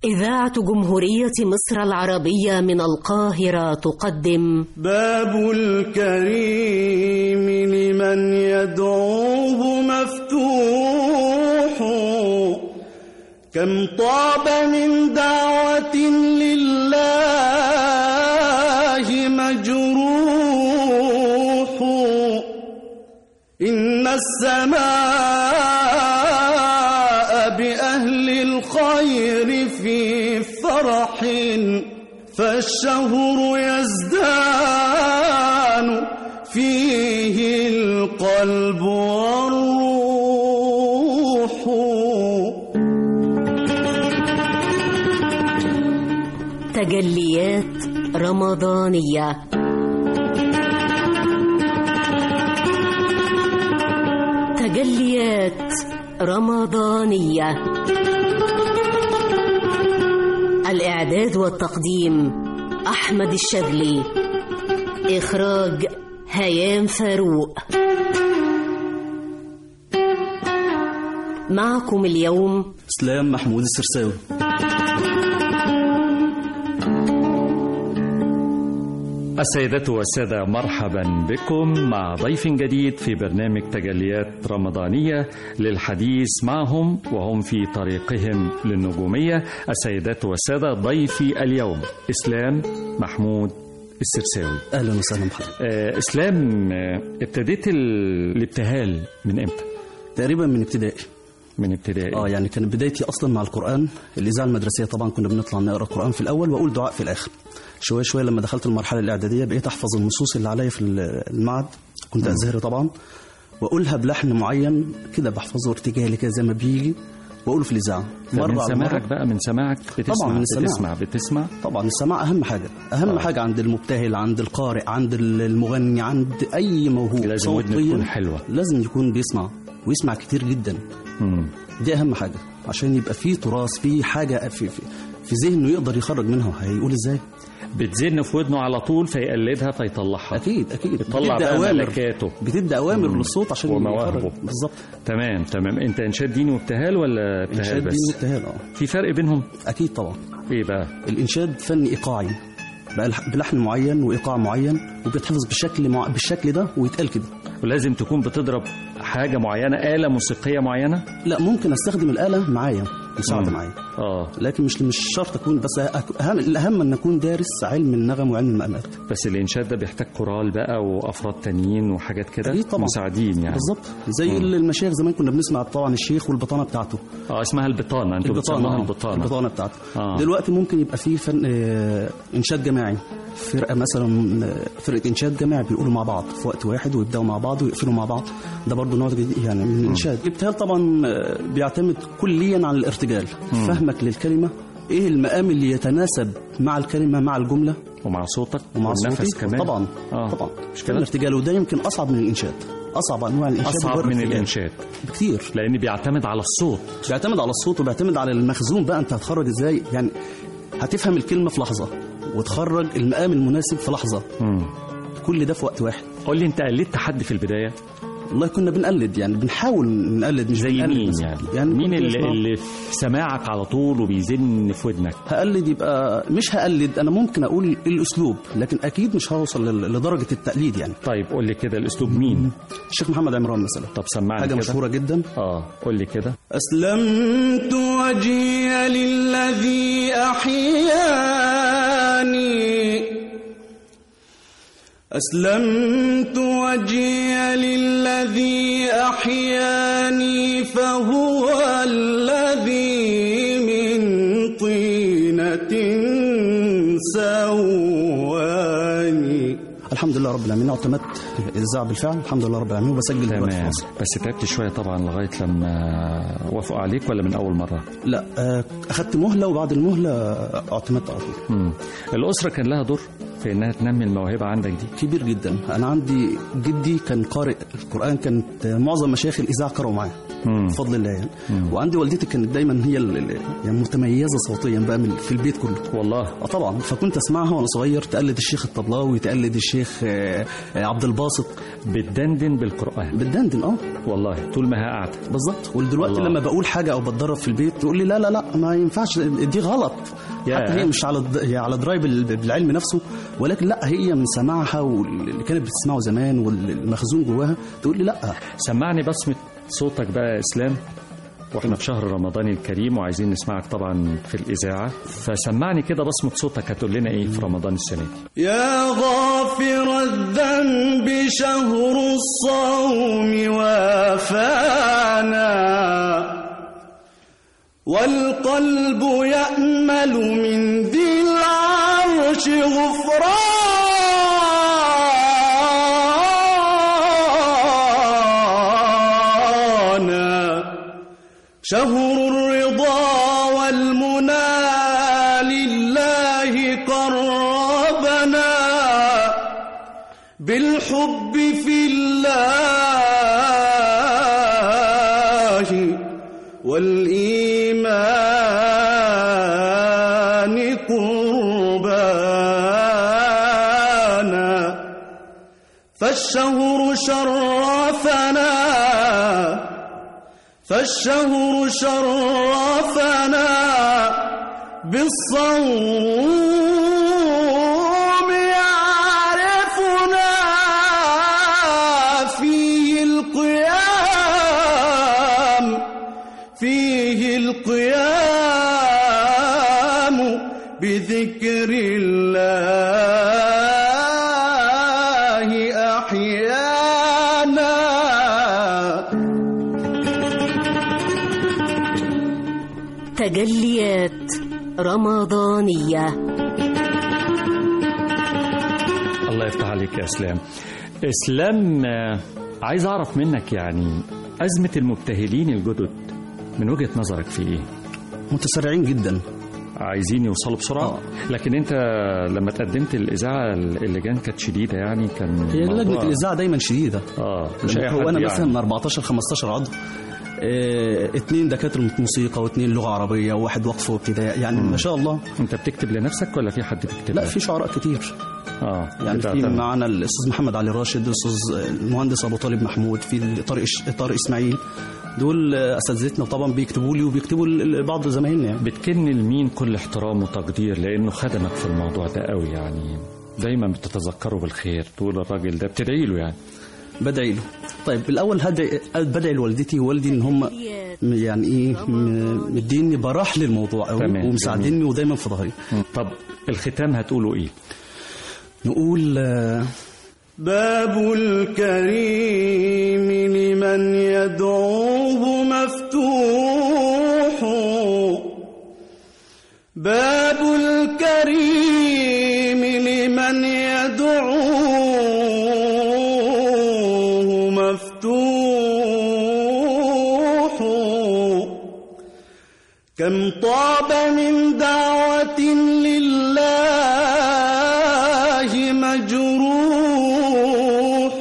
إذاعة جمهورية مصر العربية من القاهرة تقدم باب الكريم لمن يدعوه مفتوح كم طاب من دعوة لله مجروح إن السماء بأهل الخير في فرح فالشهر يزدان فيه القلب والروح تجليات رمضانية تجليات رمضانية الإعداد والتقديم أحمد الشاذلي إخراج هيام فاروق معكم اليوم اسلام محمود السرساوي السيدات والسادة مرحبا بكم مع ضيف جديد في برنامج تجليات رمضانية للحديث معهم وهم في طريقهم للنجومية السيدات والسادة ضيفي اليوم إسلام محمود السرساوي اهلا وسهلا بحضرتك آه إسلام آه ابتديت ال- الابتهال من إمتى؟ تقريبا من ابتدائي من ابتدائي اه يعني كانت بدايتي اصلا مع القران الاذاعه المدرسيه طبعا كنا بنطلع نقرا القران في الاول واقول دعاء في الاخر شويه شويه لما دخلت المرحله الاعداديه بقيت احفظ النصوص اللي عليا في المعهد كنت ازهري طبعا واقولها بلحن معين كده بحفظه ارتجالي كده زي ما بيجي واقوله في الاذاعه من على سماعك مرة. بقى من سماعك بتسمع طبعاً من السماع. بتسمع بتسمع طبعا السماع اهم حاجه اهم آه. آه. حاجه عند المبتهل عند القارئ عند المغني عند اي موهوب لازم ودنك صوتياً تكون حلوة. لازم يكون بيسمع ويسمع كتير جدا مم. دي اهم حاجه عشان يبقى في تراث في حاجه في في, في ذهنه يقدر يخرج منها هيقول ازاي بتزن في ودنه على طول فيقلدها فيطلعها اكيد اكيد بتطلع بتدي بقى اوامر ملكاته بتدي اوامر مم. للصوت عشان ومواهبه. يخرج بالظبط تمام تمام انت انشاد ديني وابتهال ولا ابتهال انشاد بس دي وابتهال اه في فرق بينهم اكيد طبعا ايه بقى الانشاد فن ايقاعي بقى الح- بلحن معين وايقاع معين وبيتحفظ بالشكل مع... بالشكل ده ويتقال كده ولازم تكون بتضرب حاجه معينه آلة موسيقيه معينه لا ممكن استخدم الاله معايا مساعده مم. معايا اه لكن مش مش شرط اكون بس أك- اهم الاهم ان اكون دارس علم النغم وعلم المقامات بس الانشاد ده بيحتاج كورال بقى وافراد تانيين وحاجات كده أكيد طبعا. مساعدين يعني بالظبط زي مم. المشايخ زمان كنا بنسمع طبعا الشيخ والبطانه بتاعته اه اسمها البطانه انتوا بتسموها آه، البطانه البطانه بتاعته آه. دلوقتي ممكن يبقى في فن آه، انشاد جماعي فرقه مثلا آه، فرقه انشاد جماعي بيقولوا مع بعض في وقت واحد ويبداوا مع بعض ويقفلوا مع بعض ده برضه نوع جديد يعني من الانشاد الابتهال طبعا آه، بيعتمد كليا على الارتجال فهمك للكلمه ايه المقام اللي يتناسب مع الكلمه مع الجمله ومع صوتك ومع والنفس صوتي كمان طبعا آه. طبعا مش فن كده الارتجال وده يمكن اصعب من الانشاد اصعب انواع الانشاد هو اصعب من الارتجال. الانشاد بكتير لان بيعتمد على الصوت بيعتمد على الصوت وبيعتمد على المخزون بقى انت هتخرج ازاي يعني هتفهم الكلمه في لحظه وتخرج المقام المناسب في لحظه مم. كل ده في وقت واحد قول لي انت قلدت حد في البدايه والله كنا بنقلد يعني بنحاول نقلد مش زي بنقلد مين بس. يعني, يعني مين كنت اللي, بسمع- اللي في سماعك على طول وبيزن في ودنك هقلد يبقى مش هقلد انا ممكن اقول الاسلوب لكن اكيد مش هوصل لل- لدرجه التقليد يعني طيب قول لي كده الاسلوب مين الشيخ محمد عمران مثلا طب سمعني حاجه كده مشهوره جدا اه قول لي كده أسلمت وجهي للذي أحياني أسلمت وجهي للذي أحياني فهو الذي من طينة سواني الحمد لله رب العالمين اعتمدت الإذاعة بالفعل الحمد لله رب العالمين وبسجل دلوقتي في تمام مصر بس تعبت شويه طبعا لغايه لما وافقوا عليك ولا من اول مره لا آه، أخدت مهلة وبعد المهلة اعتمدت على طول مم. الاسره كان لها دور في انها تنمي الموهبه عندك دي كبير جدا انا عندي جدي كان قارئ القران كانت معظم مشايخ الاذاعه قرأوا معاه مم. بفضل الله يعني وعندي والدتي كانت دايما هي ال- ال- يعني متميزه صوتيا بقى من في البيت كله والله اه طبعا فكنت اسمعها وانا صغير تقلد الشيخ الطبلاوي تقلد الشيخ آه، آه، عبد الباسط بتدندن بالقران بتدندن اه والله طول ما هي قاعده بالظبط ودلوقتي الله. لما بقول حاجه او بتدرب في البيت تقول لي لا لا لا ما ينفعش دي غلط يا. حتى هي مش على الد- هي على درايب ال- بالعلم نفسه ولكن لا هي من سماعها واللي كانت بتسمعه زمان والمخزون جواها تقول لي لا سمعني بصمه صوتك بقى يا اسلام واحنا في شهر رمضان الكريم وعايزين نسمعك طبعا في الاذاعه فسمعني كده بصمه صوتك هتقول لنا ايه في رمضان السنه دي يا غافر الذنب شهر الصوم وافانا والقلب يأمل من ذي العرش غفرانا شهر الرضا والمنى لله قربنا بالحب في الله والإيمان قربانا فالشهر شرفنا فالشهر شرفنا بالصوم يعرفنا فيه القيام فيه القيام بذكر الله أحيانا تجليات رمضانية الله يفتح عليك يا اسلام اسلام آه، عايز اعرف منك يعني ازمه المبتهلين الجدد من وجهه نظرك في ايه متسرعين جدا عايزين يوصلوا بسرعه آه. لكن انت لما تقدمت الاذاعه اللجان كانت شديده يعني كان هي الموضوع- لجنه الاذاعه دايما شديده اه مش اي هو حد انا يعني. مثلا من 14 15 عضو آه، اتنين دكاتره موسيقى واتنين لغه عربيه وواحد وقف وابتداء يعني ما شاء الله انت بتكتب لنفسك ولا في حد بيكتب لا لك؟ في شعراء كتير اه يعني في بتعتمد. معنا الاستاذ محمد علي راشد الاستاذ المهندس ابو طالب محمود في طارق طارق اسماعيل دول اساتذتنا طبعا بيكتبوا لي وبيكتبوا لبعض زمايلنا يعني بتكن لمين كل احترام وتقدير لانه خدمك في الموضوع ده قوي يعني دايما بتتذكره بالخير تقول الراجل ده بتدعي له يعني بدعي له طيب بالاول هدعي بدعي لوالدتي ووالدي ان هم يعني ايه م- مديني براح للموضوع قوي تمام، ومساعديني ودايما في ظهري طب الختام هتقولوا ايه نقول باب الكريم لمن يدعوه مفتوح باب الكريم لمن يدعوه مفتوح كم طاب من دعوة لله مجروح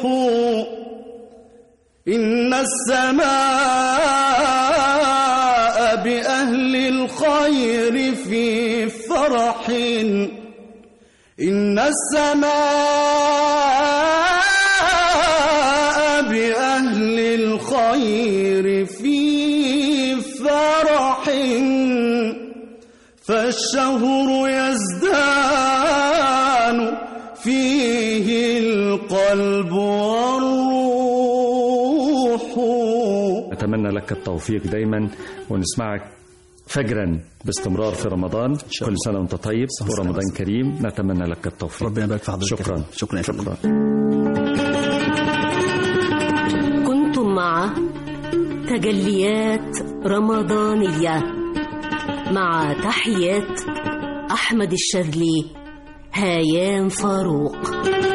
إن السماء بأهل الخير في فرح إن السماء بأهل الخير في فرح فالشهر يزدان فيه القلب والروح اتمنى لك التوفيق دايما ونسمعك فجرا باستمرار في رمضان شاء كل الله. سنه وانت طيب الله. ورمضان كريم نتمنى لك التوفيق ربنا يبارك في حضرتك شكرا شكرا يا فندم. شكرا كنتم مع تجليات رمضانية مع تحيات أحمد الشاذلي هيام فاروق